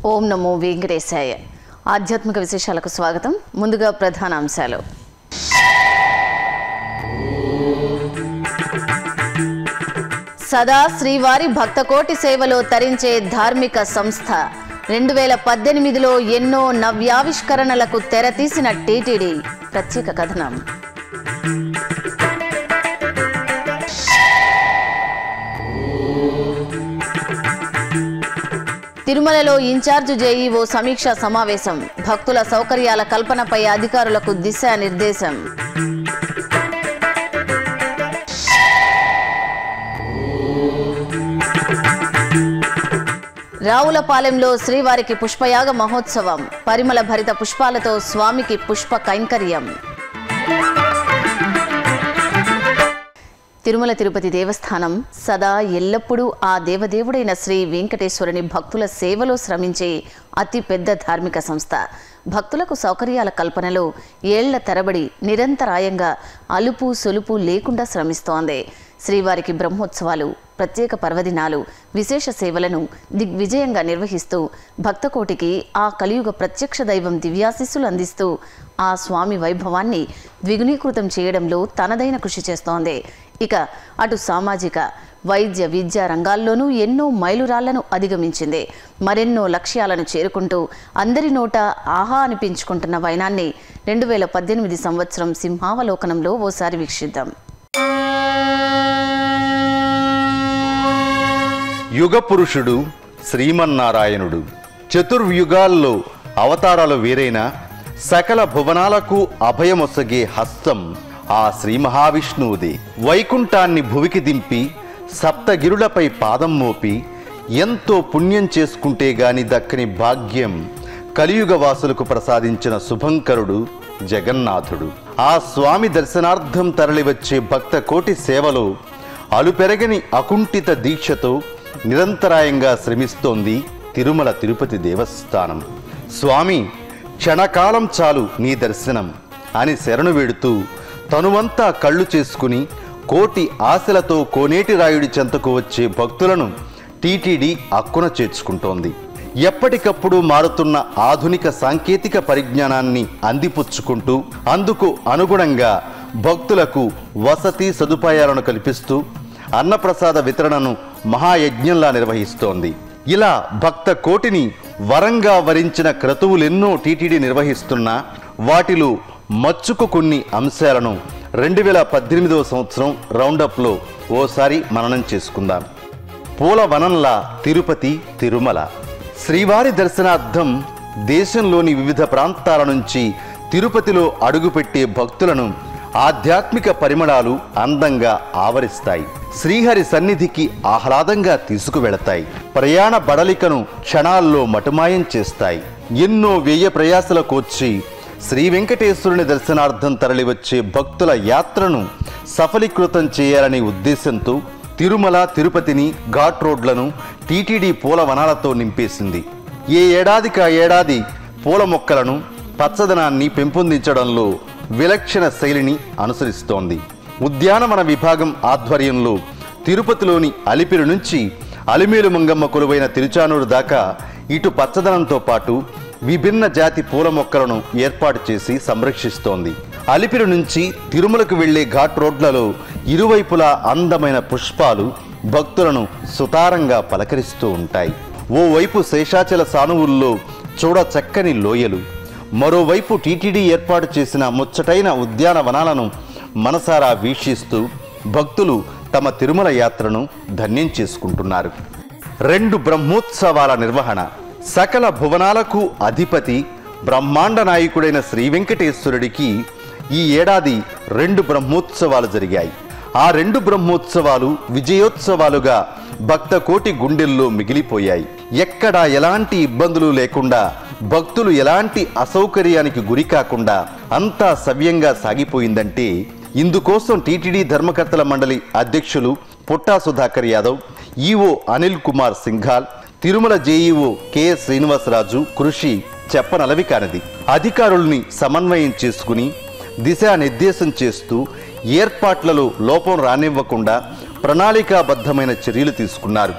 ఓం నమో వెంకటేశాయ ఆధ్యాత్మిక విశేషాలకు స్వాగతం ముందుగా ప్రధాన అంశాలు సదా శ్రీవారి భక్తకోటి సేవలో తరించే ధార్మిక సంస్థ రెండు వేల పద్దెనిమిదిలో ఎన్నో నవ్యావిష్కరణలకు తెరతీసిన టీటీడీ ప్రత్యేక కథనం తిరుమలలో ఇన్ఛార్జ్ జేఈఓ సమీక్షా సమావేశం భక్తుల సౌకర్యాల కల్పనపై అధికారులకు దిశానిర్దేశం రావులపాలెంలో శ్రీవారికి పుష్పయాగ మహోత్సవం పరిమళ భరిత పుష్పాలతో స్వామికి పుష్ప కైంకర్యం తిరుమల తిరుపతి దేవస్థానం సదా ఎల్లప్పుడూ ఆ దేవదేవుడైన శ్రీ వెంకటేశ్వరుని భక్తుల సేవలో శ్రమించే అతి పెద్ద ధార్మిక సంస్థ భక్తులకు సౌకర్యాల కల్పనలో ఏళ్ల తరబడి నిరంతరాయంగా అలుపు సొలుపు లేకుండా శ్రమిస్తోంది శ్రీవారికి బ్రహ్మోత్సవాలు ప్రత్యేక పర్వదినాలు విశేష సేవలను దిగ్విజయంగా నిర్వహిస్తూ భక్తకోటికి ఆ కలియుగ ప్రత్యక్ష దైవం దివ్యాశిస్సులు అందిస్తూ ఆ స్వామి వైభవాన్ని ద్విగుణీకృతం చేయడంలో తనదైన కృషి చేస్తోంది ఇక అటు సామాజిక వైద్య విద్యా రంగాల్లోనూ ఎన్నో మైలురాళ్లను అధిగమించింది మరెన్నో లక్ష్యాలను చేరుకుంటూ అందరి నోట ఆహా అనిపించుకుంటున్న వైనాన్ని రెండు వేల పద్దెనిమిది సంవత్సరం సింహావలోకనంలో ఓసారి వీక్షిద్దాం యుగ పురుషుడు శ్రీమన్నారాయణుడు చతుర్యుగాల్లో అవతారాలు వేరైనా సకల భువనాలకు అభయమొసగే హస్తం ఆ శ్రీ మహావిష్ణువుదే వైకుంఠాన్ని భువికి దింపి సప్తగిరులపై పాదం మోపి ఎంతో పుణ్యం చేసుకుంటే గాని దక్కని భాగ్యం కలియుగ వాసులకు ప్రసాదించిన శుభంకరుడు జగన్నాథుడు ఆ స్వామి దర్శనార్థం తరలివచ్చే భక్త కోటి సేవలో అలుపెరగని అకుంఠిత దీక్షతో నిరంతరాయంగా శ్రమిస్తోంది తిరుమల తిరుపతి దేవస్థానం స్వామి క్షణకాలం చాలు నీ దర్శనం అని శరణు వేడుతూ తనువంతా కళ్ళు చేసుకుని కోటి ఆశలతో కోనేటి రాయుడి చెంతకు వచ్చే భక్తులను టీటీడీ అక్కున చేర్చుకుంటోంది ఎప్పటికప్పుడు మారుతున్న ఆధునిక సాంకేతిక పరిజ్ఞానాన్ని అందిపుచ్చుకుంటూ అందుకు అనుగుణంగా భక్తులకు వసతి సదుపాయాలను కల్పిస్తూ అన్నప్రసాద వితరణను మహాయజ్ఞంలా నిర్వహిస్తోంది ఇలా భక్త కోటిని వరంగా వరించిన క్రతువులెన్నో టీటీడీ నిర్వహిస్తున్నా వాటిలో మచ్చుకు కొన్ని అంశాలను రెండు వేల పద్దెనిమిదవ సంవత్సరం రౌండప్లో ఓసారి మననం చేసుకుందాం పూల వనంలా తిరుపతి తిరుమల శ్రీవారి దర్శనార్థం దేశంలోని వివిధ ప్రాంతాల నుంచి తిరుపతిలో అడుగుపెట్టే భక్తులను ఆధ్యాత్మిక పరిమళాలు అందంగా ఆవరిస్తాయి శ్రీహరి సన్నిధికి ఆహ్లాదంగా తీసుకువెళతాయి ప్రయాణ బడలికను క్షణాల్లో మటుమాయం చేస్తాయి ఎన్నో వ్యయ ప్రయాసల కోర్చి శ్రీ వెంకటేశ్వరుని దర్శనార్థం తరలివచ్చే భక్తుల యాత్రను సఫలీకృతం చేయాలనే ఉద్దేశంతో తిరుమల తిరుపతిని ఘాట్ రోడ్లను టీటీడీ పూల వనాలతో నింపేసింది ఏ ఏడాదికి ఆ ఏడాది పూల మొక్కలను పచ్చదనాన్ని పెంపొందించడంలో విలక్షణ శైలిని అనుసరిస్తోంది ఉద్యానవన విభాగం ఆధ్వర్యంలో తిరుపతిలోని అలిపిరి నుంచి అలిమేలు మంగమ్మ కొలువైన తిరుచానూరు దాకా ఇటు పచ్చదనంతో పాటు విభిన్న జాతి పూల మొక్కలను ఏర్పాటు చేసి సంరక్షిస్తోంది అలిపిరి నుంచి తిరుమలకు వెళ్లే ఘాట్ రోడ్లలో ఇరువైపులా అందమైన పుష్పాలు భక్తులను సుతారంగా పలకరిస్తూ ఉంటాయి ఓవైపు శేషాచల సానువుల్లో చూడ చక్కని లోయలు మరోవైపు టీటీడీ ఏర్పాటు చేసిన ముచ్చటైన ఉద్యానవనాలను మనసారా వీక్షిస్తూ భక్తులు తమ తిరుమల యాత్రను ధన్యం చేసుకుంటున్నారు రెండు బ్రహ్మోత్సవాల నిర్వహణ సకల భువనాలకు అధిపతి బ్రహ్మాండ నాయకుడైన శ్రీ వెంకటేశ్వరుడికి ఈ ఏడాది రెండు బ్రహ్మోత్సవాలు జరిగాయి ఆ రెండు బ్రహ్మోత్సవాలు విజయోత్సవాలుగా భక్త కోటి గుండెల్లో మిగిలిపోయాయి ఎక్కడా ఎలాంటి ఇబ్బందులు లేకుండా భక్తులు ఎలాంటి అసౌకర్యానికి గురి కాకుండా అంతా సవ్యంగా సాగిపోయిందంటే ఇందుకోసం టీటీడీ ధర్మకర్తల మండలి అధ్యక్షులు Putta Sudhakar Yadav EO Anil Kumar Singhal Tirumala JEO K S Srinivasaraju కృషి చెప్పనలవి కానిది అధికారుల్ని సమన్వయం చేసుకుని దిశానిర్దేశం చేస్తూ ఏర్పాట్లలో లోపం రానివ్వకుండా ప్రణాళికాబద్ధమైన చర్యలు తీసుకున్నారు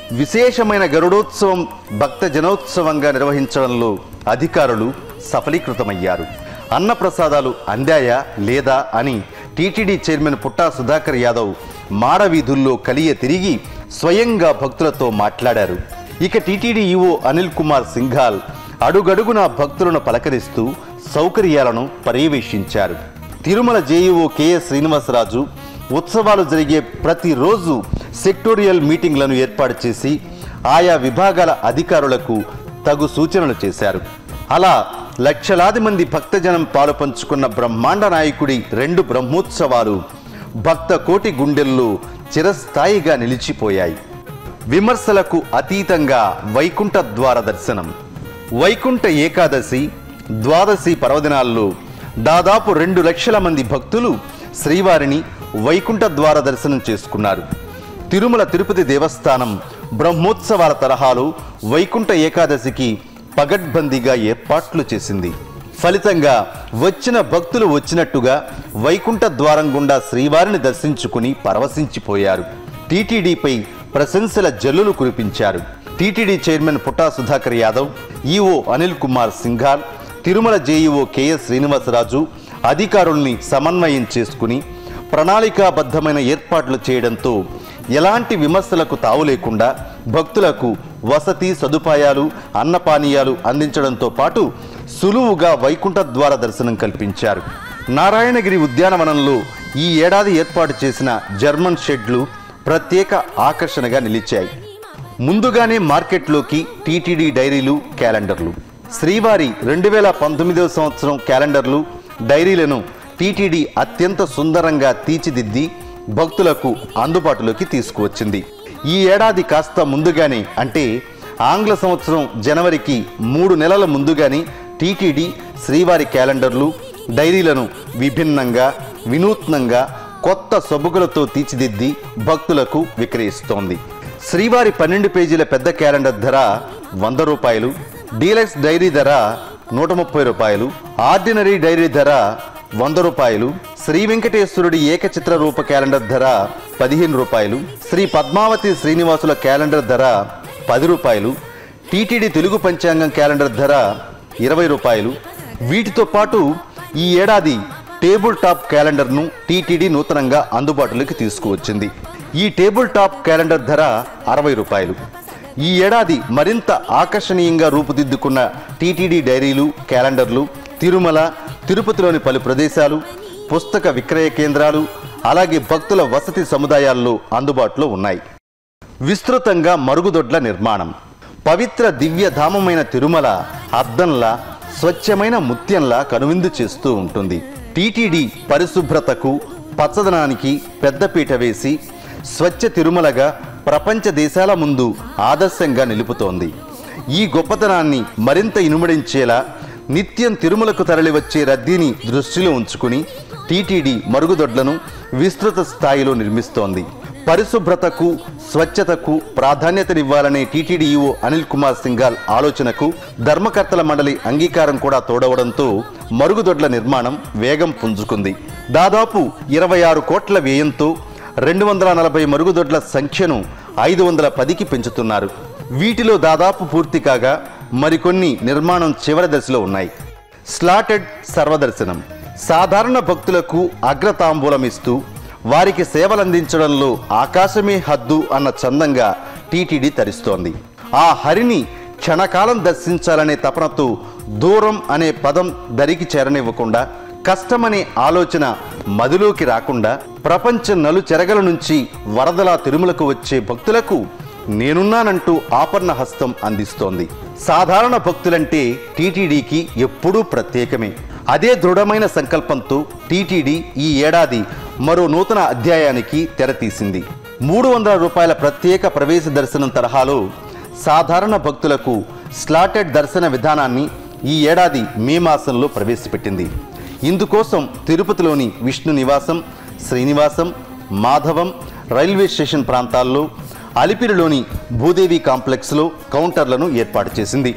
విశేషమైన గరుడోత్సవం భక్త జనోత్సవంగా నిర్వహించడంలో అధికారులు సఫలీకృతమయ్యారు అన్నప్రసాదాలు అందాయా లేదా అని టీటీడీ చైర్మన్ పుట్టా సుధాకర్ యాదవ్ మాడవీధుల్లో కలియ తిరిగి స్వయంగా భక్తులతో మాట్లాడారు ఇక టీటీడీ ఈవో అనిల్ కుమార్ సింఘాల్ అడుగడుగునా భక్తులను పలకరిస్తూ సౌకర్యాలను పర్యవేక్షించారు తిరుమల జేఈఓ కెఎస్ శ్రీనివాసరాజు ఉత్సవాలు జరిగే ప్రతిరోజు సెక్టోరియల్ మీటింగ్లను ఏర్పాటు చేసి ఆయా విభాగాల అధికారులకు తగు సూచనలు చేశారు అలా లక్షలాది మంది భక్తజనం పాలు పంచుకున్న బ్రహ్మాండ నాయకుడి రెండు బ్రహ్మోత్సవాలు భక్త కోటి గుండెల్లో చిరస్థాయిగా నిలిచిపోయాయి విమర్శలకు అతీతంగా వైకుంఠ ద్వార దర్శనం వైకుంఠ ఏకాదశి ద్వాదశి పర్వదినాల్లో దాదాపు రెండు లక్షల మంది భక్తులు శ్రీవారిని వైకుంఠ ద్వార దర్శనం చేసుకున్నారు తిరుమల తిరుపతి దేవస్థానం బ్రహ్మోత్సవాల తరహాలో వైకుంఠ ఏకాదశికి పగడ్బందీగా ఏర్పాట్లు చేసింది ఫలితంగా వచ్చిన భక్తులు వచ్చినట్టుగా వైకుంఠ ద్వారం గుండా శ్రీవారిని దర్శించుకుని పరవశించిపోయారు టీటీడీపై ప్రశంసల జల్లులు కురిపించారు TTD chairman Putta Sudhakar Yadav EO Anil Kumar Singhal Tirumala JEO K S Srinivasaraju అధికారుల్ని సమన్వయం చేసుకుని ప్రణాళికాబద్ధమైన ఏర్పాట్లు చేయడంతో ఎలాంటి విమర్శలకు తావు లేకుండా భక్తులకు వసతి సదుపాయాలు అన్నపానీయాలు అందించడంతో పాటు సులువుగా వైకుంఠ ద్వార దర్శనం కల్పించారు నారాయణగిరి ఉద్యానవనంలో ఈ ఏడాది ఏర్పాటు చేసిన జర్మన్ షెడ్లు ప్రత్యేక ఆకర్షణగా నిలిచాయి ముందుగానే మార్కెట్లోకి టీటీడీ డైరీలు క్యాలెండర్లు శ్రీవారి రెండు వేల పంతొమ్మిదవ సంవత్సరం క్యాలెండర్లు డైరీలను టీటీడీ అత్యంత సుందరంగా తీర్చిదిద్ది భక్తులకు అందుబాటులోకి తీసుకువచ్చింది ఈ ఏడాది కాస్త ముందుగానే అంటే ఆంగ్ల సంవత్సరం జనవరికి మూడు నెలల ముందుగానే టీటీడీ శ్రీవారి క్యాలెండర్లు డైరీలను విభిన్నంగా వినూత్నంగా కొత్త సొబగులతో తీర్చిదిద్ది భక్తులకు విక్రయిస్తోంది శ్రీవారి పన్నెండు పేజీల పెద్ద క్యాలెండర్ ధర వంద రూపాయలు డీలక్స్ డైరీ ధర నూట ముప్పై రూపాయలు ఆర్డినరీ డైరీ ధర వంద రూపాయలు శ్రీ వెంకటేశ్వరుడి ఏకచిత్ర రూప క్యాలెండర్ ధర పదిహేను రూపాయలు శ్రీ పద్మావతి శ్రీనివాసుల క్యాలెండర్ ధర పది రూపాయలు టీటీడీ తెలుగు పంచాంగం క్యాలెండర్ ధర ఇరవై రూపాయలు వీటితో పాటు ఈ ఏడాది టేబుల్ టాప్ క్యాలెండర్ను టీటీడీ నూతనంగా అందుబాటులోకి తీసుకువచ్చింది ఈ టేబుల్ టాప్ క్యాలెండర్ ధర అరవై రూపాయలు ఈ ఏడాది మరింత ఆకర్షణీయంగా రూపుదిద్దుకున్న టీటీడీ డైరీలు క్యాలెండర్లు తిరుమల తిరుపతిలోని పలు ప్రదేశాలు పుస్తక విక్రయ కేంద్రాలు అలాగే భక్తుల వసతి సముదాయాల్లో అందుబాటులో ఉన్నాయి విస్తృతంగా మరుగుదొడ్ల నిర్మాణం పవిత్ర దివ్యధామమైన తిరుమల అద్దంలా స్వచ్ఛమైన ముత్యంలా కనువిందు చేస్తూ ఉంటుంది టీటీడీ పరిశుభ్రతకు పచ్చదనానికి పెద్దపీట వేసి స్వచ్ఛ తిరుమలగా ప్రపంచ దేశాల ముందు ఆదర్శంగా నిలుపుతోంది ఈ గొప్పతనాన్ని మరింత ఇనుమడించేలా నిత్యం తిరుమలకు తరలివచ్చే రద్దీని దృష్టిలో ఉంచుకుని టీటీడీ మరుగుదొడ్లను విస్తృత స్థాయిలో నిర్మిస్తోంది పరిశుభ్రతకు స్వచ్ఛతకు ప్రాధాన్యతనివ్వాలనే టీటీడీ ఈవో అనిల్ కుమార్ సింఘాల్ ఆలోచనకు ధర్మకర్తల మండలి అంగీకారం కూడా తోడవడంతో మరుగుదొడ్ల నిర్మాణం వేగం పుంజుకుంది దాదాపు ఇరవై ఆరు కోట్ల వ్యయంతో రెండు వందల నలభై మరుగుదొడ్ల సంఖ్యను ఐదు వందల పదికి పెంచుతున్నారు వీటిలో దాదాపు పూర్తి కాగా మరికొన్ని నిర్మాణం చివరి దశలో ఉన్నాయి స్లాటెడ్ సర్వదర్శనం సాధారణ భక్తులకు అగ్రతాంబూలం ఇస్తూ వారికి సేవలందించడంలో ఆకాశమే హద్దు అన్న చందంగా టీటీడీ తరిస్తోంది ఆ హరిని క్షణకాలం దర్శించాలనే తపనతో దూరం అనే పదం దరికి చేరనివ్వకుండా కష్టమనే ఆలోచన మదిలోకి రాకుండా ప్రపంచ నలుచెరగల నుంచి వరదలా తిరుమలకు వచ్చే భక్తులకు నేనున్నానంటూ ఆపన్న హస్తం అందిస్తోంది సాధారణ భక్తులంటే టీటీడీకి ఎప్పుడూ ప్రత్యేకమే అదే దృఢమైన సంకల్పంతో టీటీడీ ఈ ఏడాది మరో నూతన అధ్యాయానికి తెరతీసింది మూడు వందల రూపాయల ప్రత్యేక ప్రవేశ దర్శనం తరహాలో సాధారణ భక్తులకు స్లాటెడ్ దర్శన విధానాన్ని ఈ ఏడాది మే మాసంలో ప్రవేశపెట్టింది ఇందుకోసం తిరుపతిలోని విష్ణు నివాసం శ్రీనివాసం మాధవం రైల్వే స్టేషన్ ప్రాంతాల్లో అలిపిరిలోని భూదేవి కాంప్లెక్స్లో కౌంటర్లను ఏర్పాటు చేసింది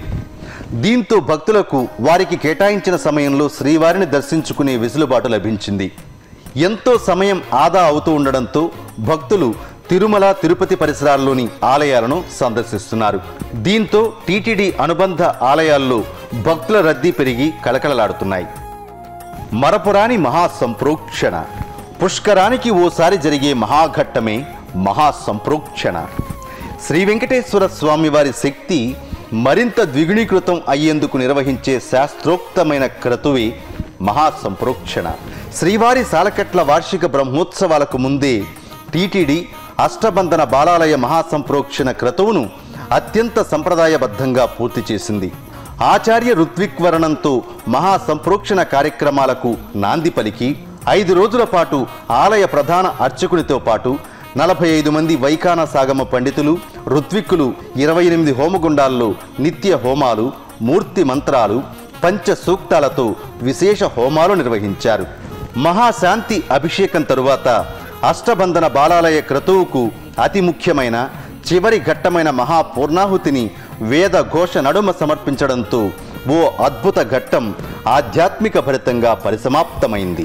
దీంతో భక్తులకు వారికి కేటాయించిన సమయంలో శ్రీవారిని దర్శించుకునే వెసులుబాటు లభించింది ఎంతో సమయం ఆదా అవుతూ ఉండడంతో భక్తులు తిరుమల తిరుపతి పరిసరాల్లోని ఆలయాలను సందర్శిస్తున్నారు దీంతో టీటీడీ అనుబంధ ఆలయాల్లో భక్తుల రద్దీ పెరిగి కళకళలాడుతున్నాయి మరపురాని మహాసంప్రోక్షణ పుష్కరానికి ఓసారి జరిగే మహాఘట్టమే మహాసంప్రోక్షణ శ్రీ వెంకటేశ్వర స్వామి వారి శక్తి మరింత ద్విగుణీకృతం అయ్యేందుకు నిర్వహించే శాస్త్రోక్తమైన క్రతువే మహాసంప్రోక్షణ శ్రీవారి సాలకట్ల వార్షిక బ్రహ్మోత్సవాలకు ముందే టీటీడీ అష్టబంధన బాలాలయ మహాసంప్రోక్షణ క్రతువును అత్యంత సంప్రదాయబద్ధంగా పూర్తి చేసింది ఆచార్య ఋత్విక్వరణంతో మహాసంప్రోక్షణ కార్యక్రమాలకు నాంది పలికి ఐదు రోజుల పాటు ఆలయ ప్రధాన అర్చకునితో పాటు నలభై ఐదు మంది వైఖాన సాగమ పండితులు ఋత్విక్కులు ఇరవై ఎనిమిది హోమగుండాల్లో నిత్య హోమాలు మూర్తి మంత్రాలు పంచ సూక్తాలతో విశేష హోమాలు నిర్వహించారు మహాశాంతి అభిషేకం తరువాత అష్టబంధన బాలాలయ క్రతువుకు అతి ముఖ్యమైన చివరి ఘట్టమైన మహాపూర్ణాహుతిని వేద ఘోష నడుమ సమర్పించడంతో ఓ అద్భుత ఘట్టం ఆధ్యాత్మిక భరితంగా పరిసమాప్తమైంది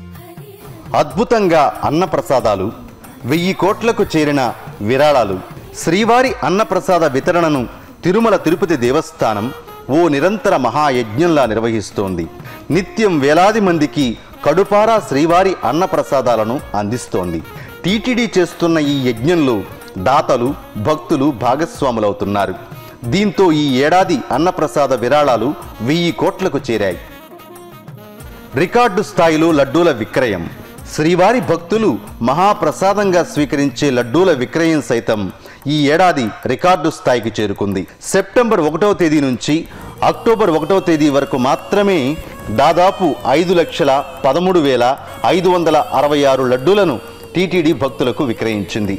అద్భుతంగా అన్నప్రసాదాలు వెయ్యి కోట్లకు చేరిన విరాళాలు శ్రీవారి అన్నప్రసాద వితరణను తిరుమల తిరుపతి దేవస్థానం ఓ నిరంతర మహాయజ్ఞంలా నిర్వహిస్తోంది నిత్యం వేలాది మందికి కడుపారా శ్రీవారి అన్నప్రసాదాలను అందిస్తోంది టీటీడీ చేస్తున్న ఈ యజ్ఞంలో దాతలు భక్తులు భాగస్వాములవుతున్నారు దీంతో ఈ ఏడాది అన్నప్రసాద విరాళాలు వెయ్యి కోట్లకు చేరాయి రికార్డు స్థాయిలో లడ్డూల విక్రయం శ్రీవారి భక్తులు మహాప్రసాదంగా స్వీకరించే లడ్డూల విక్రయం సైతం ఈ ఏడాది రికార్డు స్థాయికి చేరుకుంది సెప్టెంబర్ ఒకటవ తేదీ నుంచి అక్టోబర్ ఒకటవ తేదీ వరకు మాత్రమే దాదాపు ఐదు లక్షల పదమూడు వేల ఐదు వందల అరవై ఆరు లడ్డూలను టీటీడీ భక్తులకు విక్రయించింది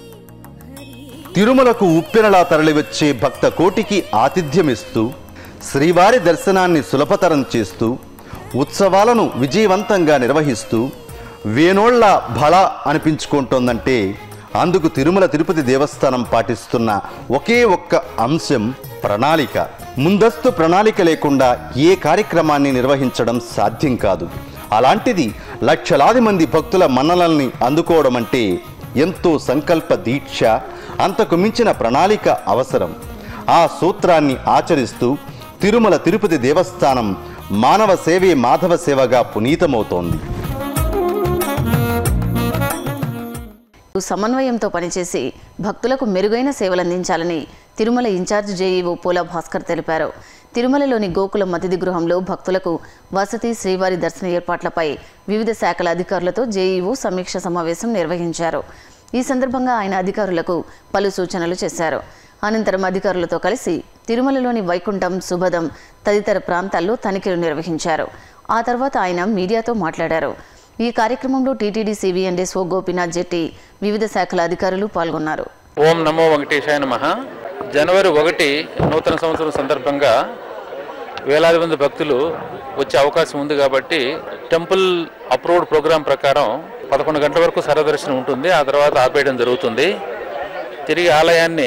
తిరుమలకు ఉప్పెనలా తరలివచ్చే భక్త కోటికి ఆతిథ్యమిస్తూ శ్రీవారి దర్శనాన్ని సులభతరం చేస్తూ ఉత్సవాలను విజయవంతంగా నిర్వహిస్తూ వేనోళ్ల బల అనిపించుకుంటోందంటే అందుకు తిరుమల తిరుపతి దేవస్థానం పాటిస్తున్న ఒకే ఒక్క అంశం ప్రణాళిక ముందస్తు ప్రణాళిక లేకుండా ఏ కార్యక్రమాన్ని నిర్వహించడం సాధ్యం కాదు అలాంటిది లక్షలాది మంది భక్తుల మన్ననల్ని అందుకోవడం అంటే ఎంతో సంకల్ప దీక్ష అంతకు మించిన ప్రణాళిక అవసరం ఆ సూత్రాన్ని ఆచరిస్తూ తిరుమల తిరుపతి దేవస్థానం మానవ సేవే మాధవ సేవగా పునీతమవుతోంది సమన్వయంతో పనిచేసి భక్తులకు మెరుగైన సేవలందించాలని తిరుమల ఇన్ఛార్జ్ జేఈఓ పూల భాస్కర్ తెలిపారు తిరుమలలోని గోకులం అతిథి గృహంలో భక్తులకు వసతి శ్రీవారి దర్శన ఏర్పాట్లపై వివిధ శాఖల అధికారులతో జేఈఓ సమీక్ష సమావేశం నిర్వహించారు ఈ సందర్భంగా ఆయన అధికారులకు పలు సూచనలు చేశారు అనంతరం అధికారులతో కలిసి తిరుమలలోని వైకుంఠం సుభదం తదితర ప్రాంతాల్లో తనిఖీలు నిర్వహించారు ఆ తర్వాత ఆయన మీడియాతో మాట్లాడారు ఈ కార్యక్రమంలో టీటీడీ సిబిఎన్డీఎస్ఓ గోపీనాథ్ జెట్టి వివిధ శాఖల అధికారులు పాల్గొన్నారు ఓం నమో వెంకటేశాయ నమ జనవరి ఒకటి నూతన సంవత్సరం సందర్భంగా వేలాది మంది భక్తులు వచ్చే అవకాశం ఉంది కాబట్టి టెంపుల్ అప్రూవ్డ్ ప్రోగ్రాం ప్రకారం పదకొండు గంటల వరకు సర్వదర్శనం ఉంటుంది ఆ తర్వాత ఆపేయడం జరుగుతుంది తిరిగి ఆలయాన్ని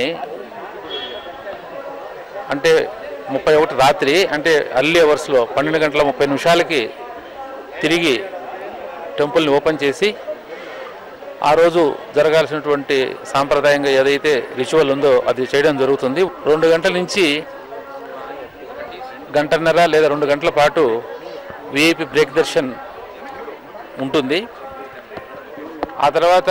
అంటే ముప్పై ఒకటి రాత్రి అంటే అర్లీ అవర్స్లో పన్నెండు గంటల ముప్పై నిమిషాలకి తిరిగి టెంపుల్ని ఓపెన్ చేసి ఆ రోజు జరగాల్సినటువంటి సాంప్రదాయంగా ఏదైతే రిచువల్ ఉందో అది చేయడం జరుగుతుంది రెండు గంటల నుంచి గంటన్నర లేదా రెండు గంటల పాటు విఐపి బ్రేక్ దర్శన్ ఉంటుంది ఆ తర్వాత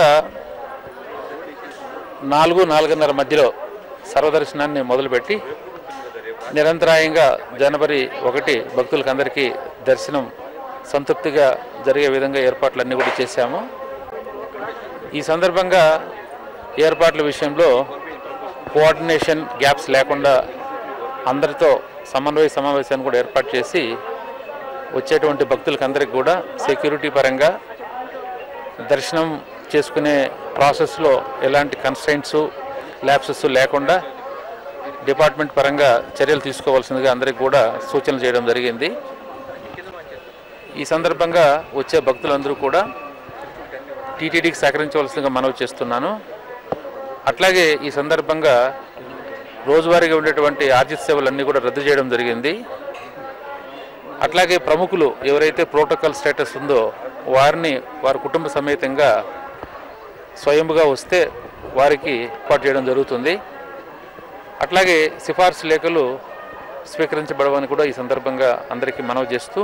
నాలుగు నాలుగున్నర మధ్యలో సర్వదర్శనాన్ని మొదలుపెట్టి నిరంతరాయంగా జనవరి ఒకటి భక్తులకు అందరికీ దర్శనం సంతృప్తిగా జరిగే విధంగా ఏర్పాట్లన్నీ కూడా చేశాము ఈ సందర్భంగా ఏర్పాట్ల విషయంలో కోఆర్డినేషన్ గ్యాప్స్ లేకుండా అందరితో సమన్వయ సమావేశాన్ని కూడా ఏర్పాటు చేసి వచ్చేటువంటి భక్తులకు అందరికి కూడా సెక్యూరిటీ పరంగా దర్శనం చేసుకునే ప్రాసెస్లో ఎలాంటి కన్స్ట్రైంట్స్ ల్యాప్సెస్ లేకుండా డిపార్ట్మెంట్ పరంగా చర్యలు తీసుకోవాల్సిందిగా అందరికి కూడా సూచనలు చేయడం జరిగింది ఈ సందర్భంగా వచ్చే భక్తులందరూ కూడా టీటీడీకి సహకరించవలసిందిగా మనవి చేస్తున్నాను అట్లాగే ఈ సందర్భంగా రోజువారీగా ఉండేటువంటి ఆర్జిత సేవలన్నీ కూడా రద్దు చేయడం జరిగింది అట్లాగే ప్రముఖులు ఎవరైతే ప్రోటోకాల్ స్టేటస్ ఉందో వారిని వారి కుటుంబ సమేతంగా స్వయంగా వస్తే వారికి ఏర్పాటు చేయడం జరుగుతుంది అట్లాగే సిఫార్సు లేఖలు స్వీకరించబడవని కూడా ఈ సందర్భంగా అందరికీ మనవి చేస్తూ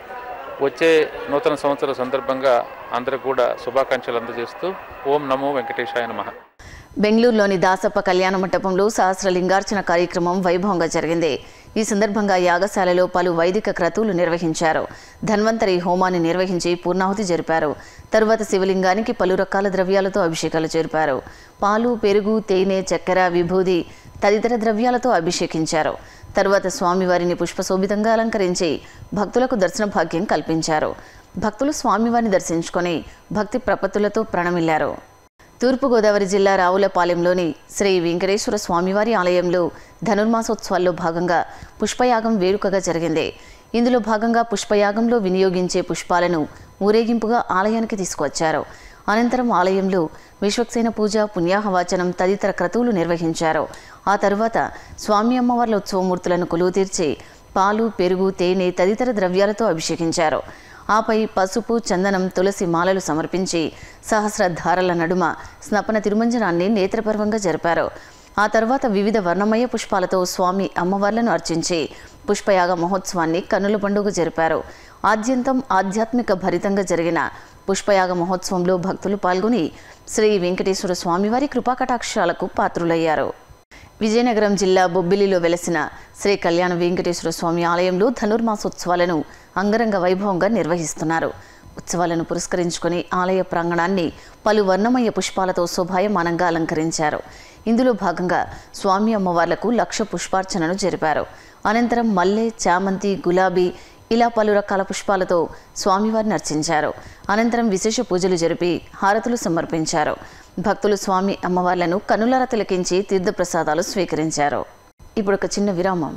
వచ్చే నూతన సంవత్సర సందర్భంగా అందరికి కూడా శుభాకాంక్షలు అందజేస్తూ ఓం నమో వెంకటేశాయ నమః బెంగళూరులోని దాసప్ప కళ్యాణ మంటపంలో సహస్రలింగార్చన కార్యక్రమం వైభవంగా జరిగింది ఈ సందర్భంగా యాగశాలలో పలు వైదిక క్రతువులు నిర్వహించారు ధన్వంతరి హోమాన్ని నిర్వహించి పూర్ణాహుతి జరిపారు తరువాత శివలింగానికి పలు రకాల ద్రవ్యాలతో అభిషేకాలు జరిపారు పాలు పెరుగు తేనె చక్కెర విభూది తదితర ద్రవ్యాలతో అభిషేకించారు తరువాత స్వామివారిని పుష్పశోభితంగా అలంకరించి భక్తులకు దర్శన భాగ్యం కల్పించారు భక్తులు స్వామివారిని దర్శించుకొని భక్తి ప్రపత్తులతో ప్రణమిల్లారు తూర్పుగోదావరి జిల్లా రావులపాలెంలోని శ్రీ వెంకటేశ్వర స్వామివారి ఆలయంలో ధనుర్మాసోత్సవాల్లో భాగంగా పుష్పయాగం వేడుకగా జరిగింది ఇందులో భాగంగా పుష్పయాగంలో వినియోగించే పుష్పాలను ఊరేగింపుగా ఆలయానికి తీసుకువచ్చారు అనంతరం ఆలయంలో విశ్వక్సేన పూజ పుణ్యాహవాచనం తదితర క్రతువులు నిర్వహించారు ఆ తరువాత స్వామి అమ్మవార్ల ఉత్సవమూర్తులను కొలువు తీర్చి పాలు పెరుగు తేనె తదితర ద్రవ్యాలతో అభిషేకించారు ఆపై పసుపు చందనం తులసి మాలలు సమర్పించి సహస్ర ధారల నడుమ స్నపన తిరుమంజనాన్ని నేత్రపర్వంగా జరిపారు ఆ తర్వాత వివిధ వర్ణమయ పుష్పాలతో స్వామి అమ్మవార్లను అర్చించి పుష్పయాగ మహోత్సవాన్ని కన్నుల పండుగ జరిపారు ఆద్యంతం ఆధ్యాత్మిక భరితంగా జరిగిన పుష్పయాగ మహోత్సవంలో భక్తులు పాల్గొని శ్రీ వెంకటేశ్వర స్వామివారి కృపాకటాక్షాలకు పాత్రులయ్యారు విజయనగరం జిల్లా బొబ్బిలిలో వెలసిన శ్రీ కళ్యాణ వెంకటేశ్వర స్వామి ఆలయంలో ధనుర్మాసోత్సవాలను అంగరంగ వైభవంగా నిర్వహిస్తున్నారు ఉత్సవాలను పురస్కరించుకొని ఆలయ ప్రాంగణాన్ని పలు వర్ణమయ పుష్పాలతో శోభాయమానంగా అలంకరించారు ఇందులో భాగంగా స్వామి అమ్మవార్లకు లక్ష పుష్పార్చనను జరిపారు అనంతరం మల్లె చామంతి గులాబీ ఇలా పలు రకాల పుష్పాలతో స్వామివారిని అర్చించారు అనంతరం విశేష పూజలు జరిపి హారతులు సమర్పించారు భక్తులు స్వామి అమ్మవార్లను కనులార తిలకించి తీర్థప్రసాదాలు స్వీకరించారు ఇప్పుడు ఒక చిన్న విరామం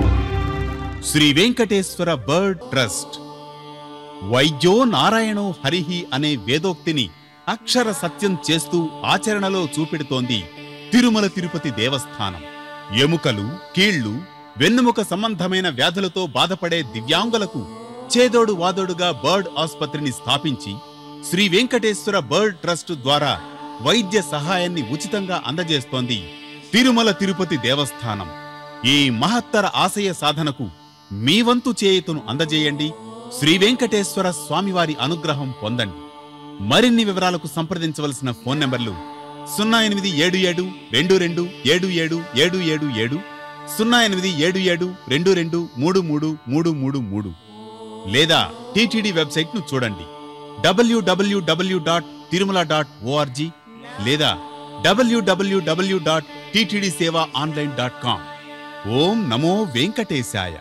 శ్రీ వెంకటేశ్వర బర్డ్ ట్రస్ట్ వైద్యో నారాయణో హరిహి అనే వేదోక్తిని అక్షర సత్యం చేస్తూ ఆచరణలో చూపెడుతోంది తిరుమల తిరుపతి దేవస్థానం ఎముకలు కీళ్లు వెన్నుముక సంబంధమైన వ్యాధులతో బాధపడే దివ్యాంగులకు చేదోడు వాదోడుగా బర్డ్ ఆసుపత్రిని స్థాపించి శ్రీ వెంకటేశ్వర బర్డ్ ట్రస్ట్ ద్వారా వైద్య సహాయాన్ని ఉచితంగా అందజేస్తోంది తిరుమల తిరుపతి దేవస్థానం ఈ మహత్తర ఆశయ సాధనకు మీ వంతు చేయుతును అందజేయండి శ్రీ వెంకటేశ్వర స్వామివారి అనుగ్రహం పొందండి మరిన్ని వివరాలకు సంప్రదించవలసిన ఫోన్ నంబర్లు సున్నా ఎనిమిది ఏడు ఏడు రెండు రెండు ఏడు ఏడు ఏడు ఏడు ఏడు సున్నా ఎనిమిది ఏడు ఏడు రెండు రెండు మూడు మూడు మూడు మూడు మూడు లేదా టీటీడీ వెబ్సైట్ ను చూడండి W W W dot Tirumala dot O R G లేదా W W W dot TTD Seva online dot com ఓం నమో వెంకటేశాయ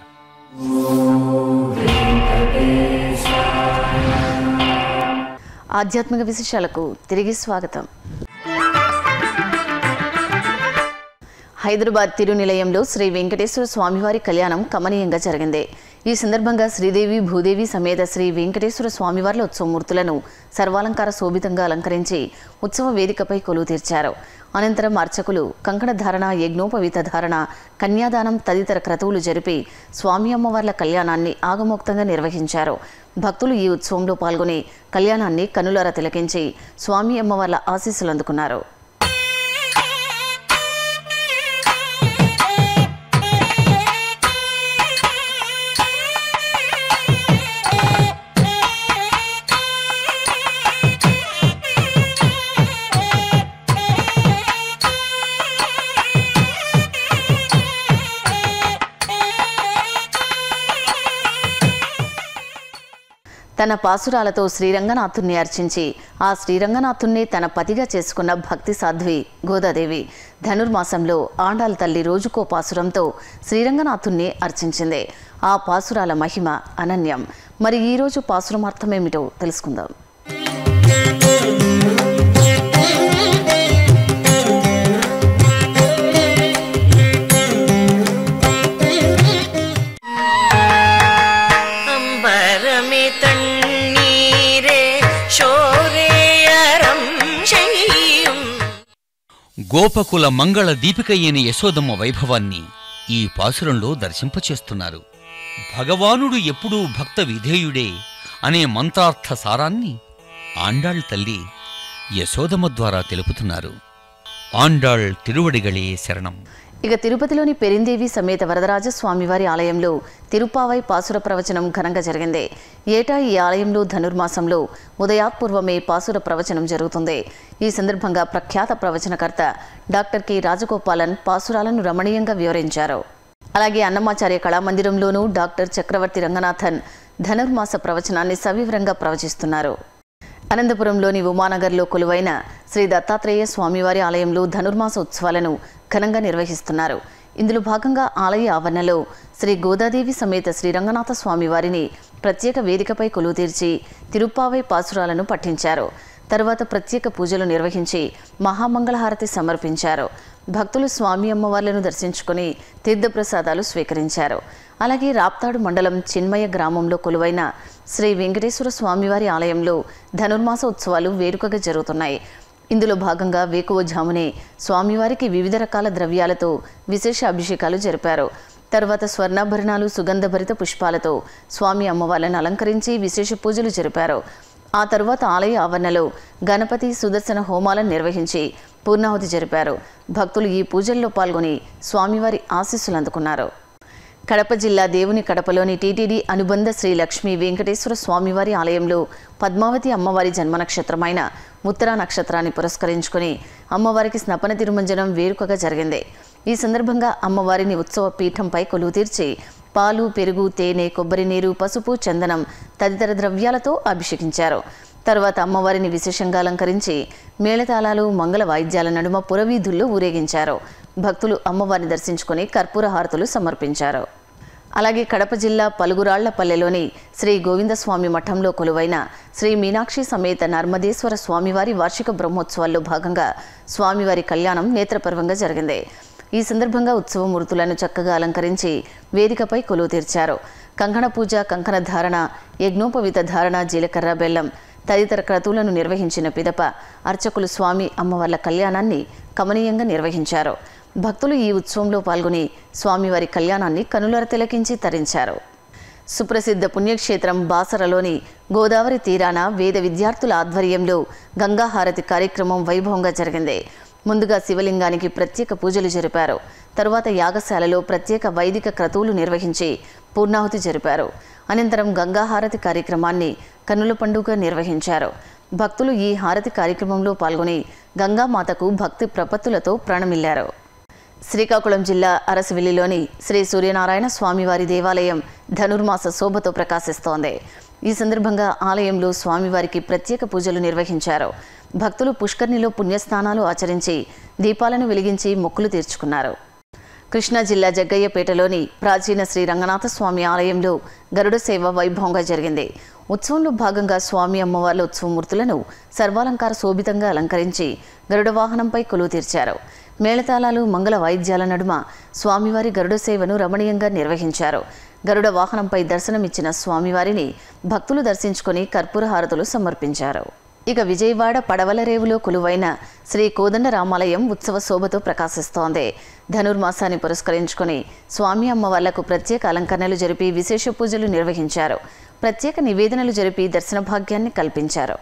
ఆధ్యాత్మిక విశేషాలకు తిరిగి స్వాగతం హైదరాబాద్ తిరునిలయంలో శ్రీ వెంకటేశ్వర స్వామివారి కళ్యాణం కమనీయంగా జరిగింది ఈ సందర్భంగా శ్రీదేవి భూదేవి సమేత శ్రీ వెంకటేశ్వర స్వామివార్ల ఉత్సవమూర్తులను సర్వాలంకార శోభితంగా అలంకరించి ఉత్సవ వేదికపై కొలువు తీర్చారు అనంతరం అర్చకులు కంకణ ధారణ యజ్ఞోపవీత ధారణ కన్యాదానం తదితర క్రతువులు జరిపి స్వామి అమ్మవార్ల కళ్యాణాన్ని ఆగమోక్తంగా నిర్వహించారు భక్తులు ఈ ఉత్సవంలో పాల్గొని కళ్యాణాన్ని కనులారా తిలకించి స్వామి అమ్మవార్ల ఆశీస్సులు అందుకున్నారు తన పాసురాలతో శ్రీరంగనాథుణ్ణి అర్చించి ఆ శ్రీరంగనాథుణ్ణి తన పతిగా చేసుకున్న భక్తి సాధ్వి గోదాదేవి ధనుర్మాసంలో ఆండాల తల్లి రోజుకో పాసురంతో శ్రీరంగనాథుణ్ణి అర్చించింది ఆ పాసురాల మహిమ అనన్యం మరి ఈ రోజు పాసురమార్థమేమిటో తెలుసుకుందాం അമ്പരമി തണ്ണീരെ ശോരേയരം ചെയ്യും గోపకుల మంగళ దీపికయ్యని యశోదమ్మ వైభవాన్ని ఈ పాసురంలో దర్శింపచేస్తున్నారు భగవానుడు ఎప్పుడూ భక్త విధేయుడే అనే మంత్రార్థ సారాన్ని ఆండాళ్ తల్లి యశోదమ్మ ద్వారా తెలుపుతున్నారు ఆండాళ్ తిరువడిగళే శరణం ఇక తిరుపతిలోని పెరిందేవి సమేత వరదరాజ స్వామివారి ఆలయంలో తిరుపావై పాసుర ప్రవచనం ఘనంగా జరిగింది ఏటా ఈ ఆలయంలో ధనుర్మాసంలో ఉదయాత్పూర్వమే పాసుర ప్రవచనం జరుగుతుంది ఈ సందర్భంగా ప్రఖ్యాత ప్రవచనకర్త డాక్టర్ కె రాజగోపాలన్ పాసురాలను రమణీయంగా వివరించారు అలాగే అన్నమాచార్య కళామందిరంలోనూ డాక్టర్ చక్రవర్తి రంగనాథన్ ధనుర్మాస ప్రవచనాన్ని సవివరంగా ప్రవచిస్తున్నారు అనంతపురంలోని ఉమానగర్లో కొలువైన శ్రీ దత్తాత్రేయ స్వామివారి ఆలయంలో ధనుర్మాస ఉత్సవాలను ఘనంగా నిర్వహిస్తున్నారు ఇందులో భాగంగా ఆలయ ఆవరణలో శ్రీ గోదాదేవి సమేత శ్రీ రంగనాథ స్వామి వారిని ప్రత్యేక వేదికపై కొలువు తీర్చి తిరుప్పావై పాసురాలను పఠించారు తరువాత ప్రత్యేక పూజలు నిర్వహించి మహామంగళహారతి సమర్పించారు భక్తులు స్వామి అమ్మవార్లను దర్శించుకుని తీర్థప్రసాదాలు స్వీకరించారు అలాగే రాప్తాడు మండలం చిన్మయ గ్రామంలో కొలువైన శ్రీ వెంకటేశ్వర స్వామివారి ఆలయంలో ధనుర్మాస ఉత్సవాలు వేడుకగా జరుగుతున్నాయి ఇందులో భాగంగా వేకువజామునే స్వామివారికి వివిధ రకాల ద్రవ్యాలతో విశేష అభిషేకాలు జరిపారు తర్వాత స్వర్ణాభరణాలు సుగంధభరిత పుష్పాలతో స్వామి అమ్మవార్లను అలంకరించి విశేష పూజలు జరిపారు ఆ తరువాత ఆలయ ఆవరణలో గణపతి సుదర్శన హోమాలను నిర్వహించి పూర్ణాహుతి జరిపారు భక్తులు ఈ పూజల్లో పాల్గొని స్వామివారి ఆశీస్సులు అందుకున్నారు కడప జిల్లా దేవుని కడపలోని టీటీడీ అనుబంధ శ్రీ లక్ష్మీ వెంకటేశ్వర స్వామివారి ఆలయంలో పద్మావతి అమ్మవారి జన్మ నక్షత్రమైన ఉత్తరా నక్షత్రాన్ని పురస్కరించుకుని అమ్మవారికి స్నపన తిరుమంజనం వేడుకగా జరిగింది ఈ సందర్భంగా అమ్మవారిని ఉత్సవ పీఠంపై కొలువు తీర్చి పాలు పెరుగు తేనె కొబ్బరి నీరు పసుపు చందనం తదితర ద్రవ్యాలతో అభిషేకించారు తర్వాత అమ్మవారిని విశేషంగా అలంకరించి మేళతాళాలు మంగళ వాయిద్యాల నడుమ పురవీధుల్లో ఊరేగించారు భక్తులు అమ్మవారిని దర్శించుకుని కర్పూర హారతులు సమర్పించారు అలాగే కడప జిల్లా పలుగురాళ్లపల్లెలోని శ్రీ గోవిందస్వామి మఠంలో కొలువైన శ్రీ మీనాక్షి సమేత నర్మదేశ్వర స్వామివారి వార్షిక బ్రహ్మోత్సవాల్లో భాగంగా స్వామివారి కళ్యాణం నేత్రపర్వంగా జరిగింది ఈ సందర్భంగా ఉత్సవమూర్తులను చక్కగా అలంకరించి వేదికపై కొలువు తీర్చారు కంకణ పూజ కంకణ ధారణ యజ్ఞోపవిత ధారణ జీలకర్ర బెల్లం తదితర క్రతువులను నిర్వహించిన పిదప అర్చకులు స్వామి అమ్మవార్ల కళ్యాణాన్ని కమనీయంగా నిర్వహించారు భక్తులు ఈ ఉత్సవంలో పాల్గొని స్వామివారి కళ్యాణాన్ని కనులర తిలకించి తరించారు సుప్రసిద్ధ పుణ్యక్షేత్రం బాసరలోని గోదావరి తీరాన వేద విద్యార్థుల ఆధ్వర్యంలో గంగాహారతి కార్యక్రమం వైభవంగా జరిగింది ముందుగా శివలింగానికి ప్రత్యేక పూజలు జరిపారు తరువాత యాగశాలలో ప్రత్యేక వైదిక క్రతువులు నిర్వహించి పూర్ణాహుతి జరిపారు అనంతరం గంగాహారతి కార్యక్రమాన్ని కన్నుల పండుగ నిర్వహించారు భక్తులు ఈ హారతి కార్యక్రమంలో పాల్గొని గంగామాతకు భక్తి ప్రపత్తులతో ప్రాణమిల్లారు శ్రీకాకుళం జిల్లా అరసవిల్లిలోని శ్రీ సూర్యనారాయణ స్వామివారి దేవాలయం ధనుర్మాస శోభతో ప్రకాశిస్తోంది ఈ సందర్భంగా ఆలయంలో స్వామివారికి ప్రత్యేక పూజలు నిర్వహించారు భక్తులు పుష్కర్ణిలో పుణ్యస్నానాలు ఆచరించి దీపాలను వెలిగించి మొక్కులు తీర్చుకున్నారు కృష్ణా జిల్లా జగ్గయ్యపేటలోని ప్రాచీన శ్రీ రంగనాథ స్వామి ఆలయంలో గరుడ సేవ వైభవంగా జరిగింది ఉత్సవంలో భాగంగా స్వామి అమ్మవార్ల ఉత్సవమూర్తులను సర్వాలంకార శోభితంగా అలంకరించి గరుడ వాహనంపై కొలువు తీర్చారు మేళతాళాలు మంగళ వాయిద్యాల నడుమ స్వామివారి గరుడ సేవను రమణీయంగా నిర్వహించారు గరుడ వాహనంపై దర్శనమిచ్చిన స్వామివారిని భక్తులు దర్శించుకొని కర్పూర హారతులు సమర్పించారు ఇక విజయవాడ పడవలరేవులో కొలువైన శ్రీ కోదండ రామాలయం ఉత్సవ శోభతో ప్రకాశిస్తోంది ధనుర్మాసాన్ని పురస్కరించుకొని స్వామి అమ్మవార్లకు ప్రత్యేక అలంకరణలు జరిపి విశేష పూజలు నిర్వహించారు ప్రత్యేక నివేదనలు జరిపి దర్శన భాగ్యాన్ని కల్పించారు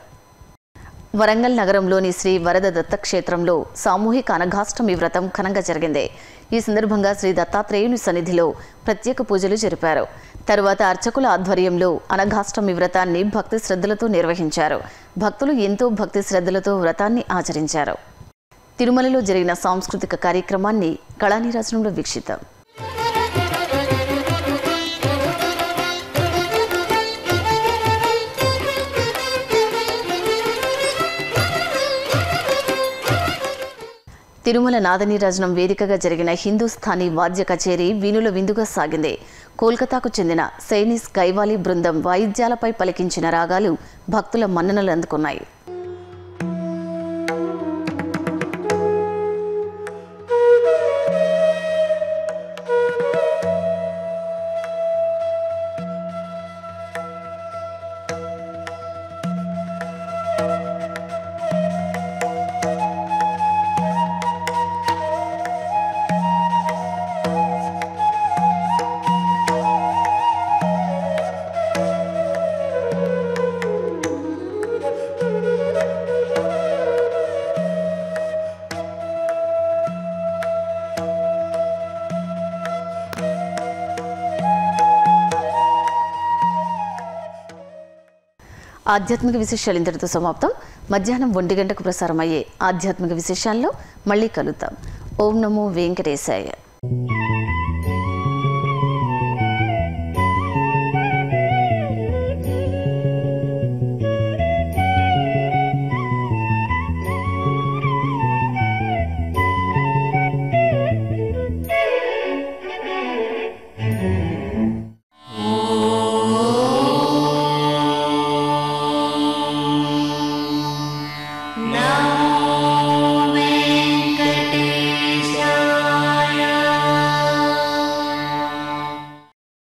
వరంగల్ నగరంలోని శ్రీ వరద దత్త క్షేత్రంలో సామూహిక అనఘాష్టమి వ్రతం ఘనంగా జరిగింది ఈ సందర్భంగా శ్రీ దత్తాత్రేయుని సన్నిధిలో ప్రత్యేక పూజలు జరిపారు తరువాత అర్చకుల ఆధ్వర్యంలో అనఘాష్టమి వ్రతాన్ని భక్తి శ్రద్ధలతో నిర్వహించారు భక్తులు ఎంతో భక్తి శ్రద్ధలతో వ్రతాన్ని ఆచరించారు తిరుమలలో జరిగిన సాంస్కృతిక కార్యక్రమాన్ని కళానీరాజనంలో వీక్షిద్దాం తిరుమల నాదనీరాజనం వేదికగా జరిగిన హిందూస్థానీ వాద్య కచేరీ వీణుల విందుగా సాగింది కోల్కతాకు చెందిన సైనీస్ గైవాలీ బృందం వాయిద్యాలపై పలికించిన రాగాలు భక్తుల మన్ననలు అందుకున్నాయి ఆధ్యాత్మిక విశేషాలు ఇంతటితో సమాప్తం మధ్యాహ్నం ఒంటి గంటకు ప్రసారం అయ్యే ఆధ్యాత్మిక విశేషాల్లో మళ్ళీ కలుద్దాం ఓం నమో వెంకటేశాయ